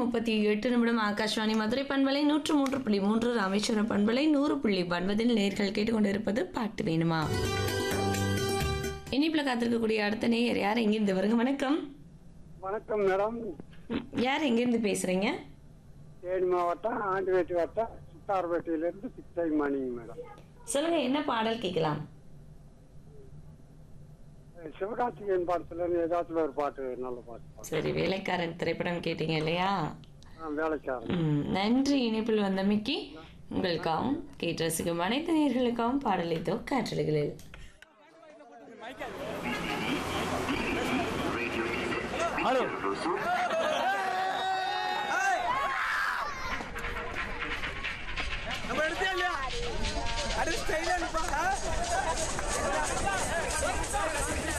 முப்பத்தி எட்டு நிமிடம் ஆகாஷ்வாணி மதுரை பண்பலை நூற்று மூன்று புள்ளி மூன்று ராமேஸ்வரம் பண்பலை நூறு புள்ளி ஒன்பதில் நேர்கள் கேட்டுக்கொண்டிருப்பது பாட்டு வேணுமா இனிப்புல காத்திருக்கக்கூடிய அடுத்த நேயர் யார் எங்கிருந்து வருங்க வணக்கம் வணக்கம் மேடம் ம், யார் எங்கிருந்து பேசுறீங்க தேனி மாவட்டம் ஆண்டிவேட்டி வட்டம் சுத்தார்பேட்டையிலேருந்து பிச்சை மணிங்க மேடம் சொல்லுங்க என்ன பாடல் கேட்கலாம் அஹ் சிவகார்த்திகேயன் பாடத்துலேருந்து ஏதாச்சும் ஒரு பாட்டு நல்ல பாட்டு பாடு. சரி வேலைக்காரன் திரைப்படம் கேட்டீங்க இல்லையா ஆ வேலைக்காரன் ம், நன்றி இணைப்பில் வந்தமைக்கு உங்களுக்காகவும் கேட்டு ரசிக்கும் அனைத்து நேர்களுக்காகவும் பாடல் இதோ காற்றலைகளில் நம்ம எடுத்தே இல்லையா அடுத்து ஸ்டைலா இருப்பா